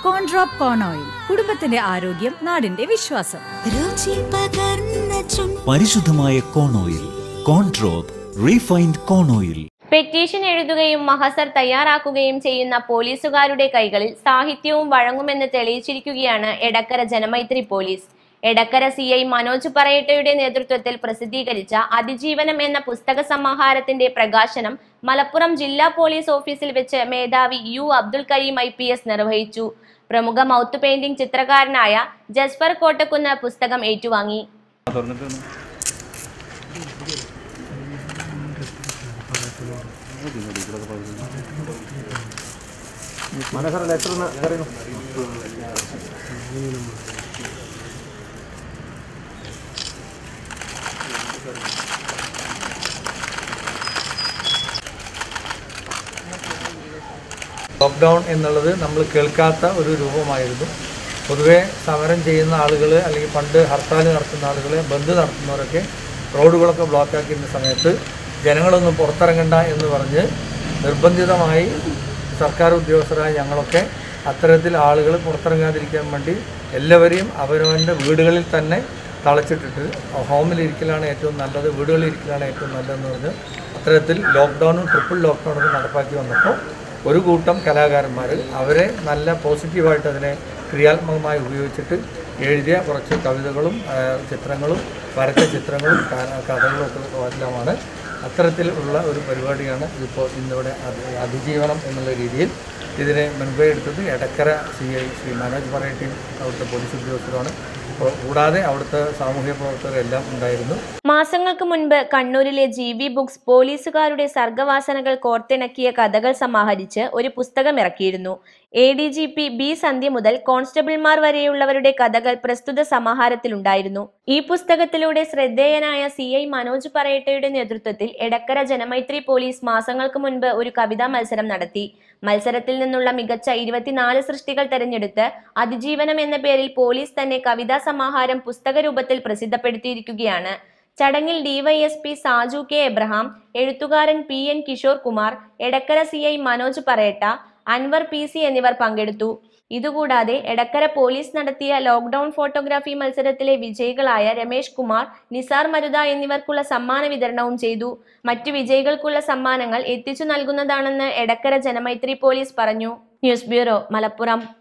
കോൺഡ്രോപ്പ് കോൺ oil കുടുംബത്തിന്റെ ആരോഗ്യം നാടിന്റെ വിശ്വാസം രുചി പകർന്ന ചുണ്ട് പരിശുദ്ധമായ കോൺ ഓയിൽ കോൺട്രോപ്പ് റീഫൈൻഡ് കോൺ ഓയിൽ പെറ്റീഷൻ എഴുതുകയും മഹസർ തയ്യാറാക്കുകയും ചെയ്യുന്ന പോലീസുകാരുടെ കൈകളിൽ സാഹിത്യവും വഴങ്ങുമെന്ന് തെളിയിച്ചിരിക്കുകയാണ് Edakkara Janamaithri police Edakkara C I Manoj പറയട്ടയുടെ നേതൃത്വത്തിൽ പ്രസിദ്ധീകരിച്ച അതിജീവനം എന്ന പുസ്തക സമാഹാരത്തിന്റെ പ്രകാശനം മലപ്പുറം ജില്ലാ പോലീസ് ഓഫീസിൽ വെച്ച് മേധാവി U Abdul Kareem I P S നിർവഹിച്ചു പ്രമുഖ മൗത്ത് പെയിന്റിംഗ് ചിത്രകാരനായ ജസ്ഫർ കോട്ടക്കുന്ന് പുസ്തകം ഏറ്റുവാങ്ങി ലോക്ക്ഡൗൺ എന്നുള്ളത് നമ്മൾ കേൾക്കാത്ത ഒരു രൂപമായിരുന്നു പൊതുവെ സമരം ചെയ്യുന്ന ആളുകൾ അല്ലെങ്കിൽ പണ്ട് ഹർത്താൽ നടത്തുന്ന ആളുകൾ ബന്ദ് നടത്തുന്നവരൊക്കെ റോഡുകളൊക്കെ ബ്ലോക്കാക്കിയിരുന്ന സമയത്ത് ജനങ്ങളൊന്നും പുറത്തിറങ്ങണ്ട എന്ന് പറഞ്ഞ് നിർബന്ധിതമായി സർക്കാർ ഉദ്യോഗസ്ഥരായ ഞങ്ങളൊക്കെ അത്തരത്തിൽ ആളുകൾ പുറത്തിറങ്ങാതിരിക്കാൻ വേണ്ടി എല്ലാവരെയും അവരവൻ്റെ വീടുകളിൽ തന്നെ തളച്ചിട്ടിട്ട് ഹോമിലിരിക്കലാണ് ഏറ്റവും നല്ലത് വീടുകളിലിരിക്കലാണ് ഏറ്റവും നല്ലതെന്ന് പറഞ്ഞ് അത്തരത്തിൽ ലോക്ക്ഡൗണും ട്രിപ്പിൾ ലോക്ക്ഡൗണും നടപ്പാക്കി വന്നപ്പോൾ ഒരു കൂട്ടം കലാകാരന്മാർ അവരെ നല്ല പോസിറ്റീവായിട്ട് അതിനെ ക്രിയാത്മകമായി ഉപയോഗിച്ചിട്ട് എഴുതിയ കുറച്ച് കവിതകളും ആ, ചിത്രങ്ങളും വരച്ച ചിത്രങ്ങളും ക- കഥകളും ഒക്കെ എല്ലാമാണ് അത്തരത്തിൽ ഉള്ള ഒരു പരിപാടിയാണ് ഇപ്പോൾ ഇന്നിവിടെ അതി- അതിജീവനം എന്നുള്ള രീതിയിൽ ഇതിനെ മുൻപേ എടുത്തത് എടക്കര സി ഐ ശ്രീ മനോജ് പറയട്ടിയും അവിടുത്തെ പോലീസ് ഉദ്യോഗസ്ഥരുമാണ് അപ്പോൾ കൂടാതെ അവിടുത്തെ സാമൂഹ്യ പ്രവർത്തകരെല്ലാം ഉണ്ടായിരുന്നു മാസങ്ങൾക്ക് മുൻപ് കണ്ണൂരിലെ ജി വി ബുക്സ് പോലീസുകാരുടെ സർഗവാസനകൾ കോർത്തിണക്കിയ കഥകൾ സമാഹരിച്ച് ഒരു പുസ്തകം ഇറക്കിയിരുന്നു A D G P B Sandhya മുതൽ കോൺസ്റ്റബിൾമാർ വരെയുള്ളവരുടെ കഥകൾ പ്രസ്തുത സമാഹാരത്തിലുണ്ടായിരുന്നു ഈ പുസ്തകത്തിലൂടെ ശ്രദ്ധേയനായ സി ഐ മനോജ് പറയട്ടയുടെ നേതൃത്വത്തിൽ എടക്കര ജനമൈത്രി പോലീസ് മാസങ്ങൾക്ക് മുൻപ് ഒരു കവിതാ മത്സരം നടത്തി മത്സരത്തിൽ നിന്നുള്ള മികച്ച ഇരുപത്തിനാല് സൃഷ്ടികൾ തെരഞ്ഞെടുത്ത് അതിജീവനം എന്ന പേരിൽ പോലീസ് തന്നെ കവിതാ സമാഹാരം പുസ്തക രൂപത്തിൽ പ്രസിദ്ധപ്പെടുത്തിയിരിക്കുകയാണ് ചടങ്ങിൽ ഡിവൈഎസ്പി സാജു കെ എബ്രഹാം എഴുത്തുകാരൻ P N Kishore Kumar Edakkara C I Manoj Parayatta Anwar P C എന്നിവർ പങ്കെടുത്തു ഇതുകൂടാതെ എടക്കര പോലീസ് നടത്തിയ ലോക്ക്ഡൌൺ ഫോട്ടോഗ്രാഫി മത്സരത്തിലെ വിജയികളായ രമേഷ് കുമാർ നിസാർ മരുത എന്നിവർക്കുള്ള സമ്മാന വിതരണവും ചെയ്തു മറ്റു വിജയികൾക്കുള്ള സമ്മാനങ്ങൾ എത്തിച്ചു നൽകുന്നതാണെന്ന് എടക്കര ജനമൈത്രി പോലീസ് പറഞ്ഞു ന്യൂസ് ബ്യൂറോ മലപ്പുറം